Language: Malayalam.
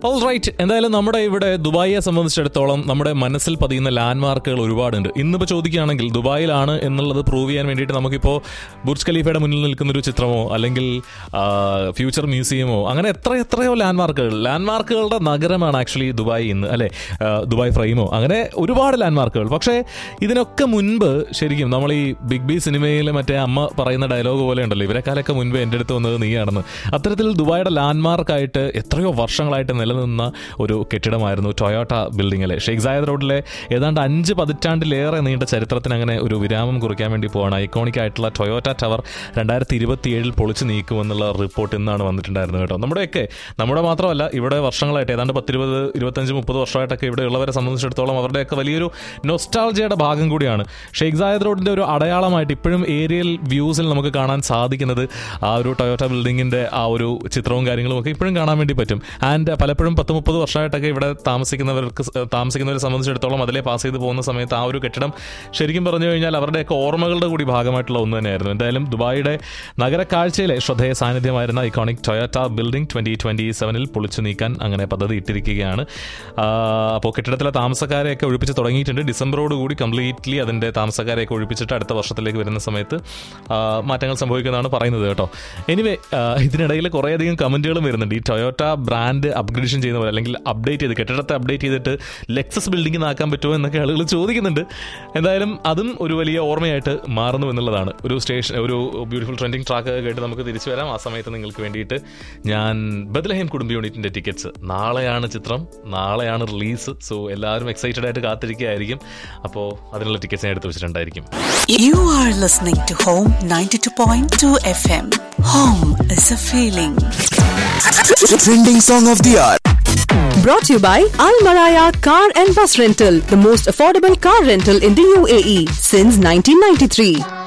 ഓൾ റൈറ്റ് എന്തായാലും നമ്മുടെ ഇവിടെ ദുബായിയെ സംബന്ധിച്ചിടത്തോളം നമ്മുടെ മനസ്സിൽ പതിയുന്ന ലാൻഡ് മാർക്കുകൾ ഒരുപാടുണ്ട് ഇന്നിപ്പോൾ ചോദിക്കുകയാണെങ്കിൽ ദുബായിലാണ് എന്നുള്ളത് പ്രൂവ് ചെയ്യാൻ വേണ്ടിയിട്ട് നമുക്കിപ്പോൾ ബുർജ് ഖലീഫയുടെ മുന്നിൽ നിൽക്കുന്ന ഒരു ചിത്രമോ അല്ലെങ്കിൽ ആ, ഫ്യൂച്ചർ മ്യൂസിയമോ അങ്ങനെ എത്ര എത്രയോ ലാൻഡ് മാർക്കുകൾ ലാൻഡ് മാർക്കുകളുടെ നഗരമാണ് ആക്ച്വലി ദുബായ് ഇന്ന് അല്ലേ ആ, ദുബായ് ഫ്രെയിമോ അങ്ങനെ ഒരുപാട് ലാൻഡ് മാർക്കുകൾ പക്ഷേ ഇതിനൊക്കെ മുൻപ് ശരിക്കും നമ്മൾ ഈ ബിഗ് ബി സിനിമയിലെ മറ്റേ അമ്മ പറയുന്ന ഡയലോഗ് പോലെ ഉണ്ടല്ലോ ഇവരെക്കാലൊക്കെ മുൻപ് എൻ്റെ അടുത്ത് വന്നത് നീയാണെന്ന് അത്തരത്തിൽ ദുബായുടെ ലാൻഡ് മാർക്കായിട്ട് എത്രയോ വർഷങ്ങളായിട്ട് നിലനിന്ന ഒരു കെട്ടിടമായിരുന്നു ടൊയോട്ട ബിൽഡിംഗ് അല്ലേ ഷെയ്ഖ് സായദ് റോഡിലെ ഏതാണ്ട് അഞ്ച് പതിറ്റാണ്ടിലേറെ നീണ്ട ചരിത്രത്തിന് അങ്ങനെ ഒരു വിരാമം കുറിക്കാൻ വേണ്ടി പോവാണ് ഐക്കോണിക് ആയിട്ടുള്ള ടൊയോട്ട ടവർ രണ്ടായിരത്തി ഇരുപത്തിയേഴിൽ പൊളിച്ചു നീക്കുമെന്നുള്ള റിപ്പോർട്ട് ഇന്നാണ് വന്നിട്ടുണ്ടായിരുന്നത് കേട്ടോ നമ്മുടെയൊക്കെ നമ്മുടെ മാത്രമല്ല ഇവിടെ വർഷങ്ങളായിട്ട് ഏതാണ്ട് പത്തിരുപത് ഇരുപത്തഞ്ച് മുപ്പത് വർഷമായിട്ടൊക്കെ ഇവിടെ ഉള്ളവരെ സംബന്ധിച്ചിടത്തോളം അവരുടെയൊക്കെ വലിയൊരു നൊസ്റ്റാൾജിയുടെ ഭാഗം കൂടിയാണ് ഷെയ്ഖ് സായദ് റോഡിന്റെ ഒരു അടയാളമായിട്ട് ഇപ്പോഴും ഏരിയൽ വ്യൂസിൽ നമുക്ക് കാണാൻ സാധിക്കുന്നത് ആ ഒരു ടൊയോട്ട ബിൽഡിങ്ങിന്റെ ആ ഒരു ചിത്രവും കാര്യങ്ങളും ഒക്കെ ഇപ്പോഴും കാണാൻ വേണ്ടി പറ്റും ആൻഡ് പലപ്പോഴും പത്ത് മുപ്പത് വർഷമായിട്ടൊക്കെ ഇവിടെ താമസിക്കുന്നവർക്ക് സ- താമസിക്കുന്നവരെ സംബന്ധിച്ചിടത്തോളം അതിലെ പാസ് ചെയ്ത് പോകുന്ന സമയത്ത് ആ ഒരു കെട്ടിടം ശരിക്കും പറഞ്ഞു കഴിഞ്ഞാൽ അവരുടെയൊക്കെ ഓർമ്മകളുടെ കൂടി ഭാഗമായിട്ടുള്ള ഒന്ന് തന്നെയായിരുന്നു എന്തായാലും ദുബായിയുടെ നഗര കാഴ്ചയിലെ ശ്രദ്ധേയ സാന്നിധ്യമായിരുന്ന iconic Toyota building twenty twenty സെവനിൽ പൊളിച്ചു നീക്കാൻ അങ്ങനെ പദ്ധതി ഇട്ടിരിക്കുകയാണ് അപ്പോൾ കെട്ടിടത്തിലെ താമസക്കാരെയൊക്കെ ഒഴിപ്പിച്ച് തുടങ്ങിയിട്ടുണ്ട് ഡിസംബറോട് കൂടി കംപ്ലീറ്റ്ലി അതിൻ്റെ താമസക്കാരെയൊക്കെ ഒഴിപ്പിച്ചിട്ട് അടുത്ത വർഷത്തിലേക്ക് വരുന്ന സമയത്ത് ആ, മാറ്റങ്ങൾ സംഭവിക്കുന്നതാണ് പറയുന്നത് കേട്ടോ എനിവേ ഇതിനിടയിൽ കുറേയധികം കമൻറ്റുകളും വരുന്നുണ്ട് ഈ ടൊയോട്ട ബ്രാൻഡ് അപ്ഗ്രേഷൻ ചെയ്യുന്ന പോലെ അല്ലെങ്കിൽ അപ്ഡേറ്റ് ചെയ്ത് കെട്ടിടത്തെ അപ്ഡേറ്റ് ചെയ്തിട്ട് ലെക്സസ് ബിൽഡിംഗ് ആക്കാൻ പറ്റുമോ എന്നൊക്കെ ആളുകൾ ചോദിക്കുന്നുണ്ട് എന്തായാലും അതും ഒരു വലിയ ഓർമ്മയായിട്ട് മാറുന്നു എന്നുള്ളതാണ് ഒരു സ്റ്റേഷൻ ഒരു ബ്യൂട്ടിഫുൾ ട്രെൻഡിങ് ട്രാക്ക് കേട്ട് നമുക്ക് തിരിച്ചു വരാം ആ സമയത്ത് നിങ്ങൾക്ക് വേണ്ടിയിട്ട് ഞാൻ ബദലഹേം കുടുംബ യൂണിറ്റിന്റെ ടിക്കറ്റ്സ് നാളെയാണ് ചിത്രം നാളെയാണ് റിലീസ് സോ എല്ലാവരും എക്സൈറ്റഡ് ആയിട്ട് കാത്തിരിക്കുകയായിരിക്കും അപ്പോൾ അതിനുള്ള ടിക്കറ്റ്സ് ഞാൻ എടുത്ത് വെച്ചിട്ടുണ്ടായിരിക്കും You are listening to Home 92.2 FM. Home is a feeling. Trending song of the hour. Brought to you by Al Maraya Car and Bus Rental, the most affordable car rental in the UAE since 1993.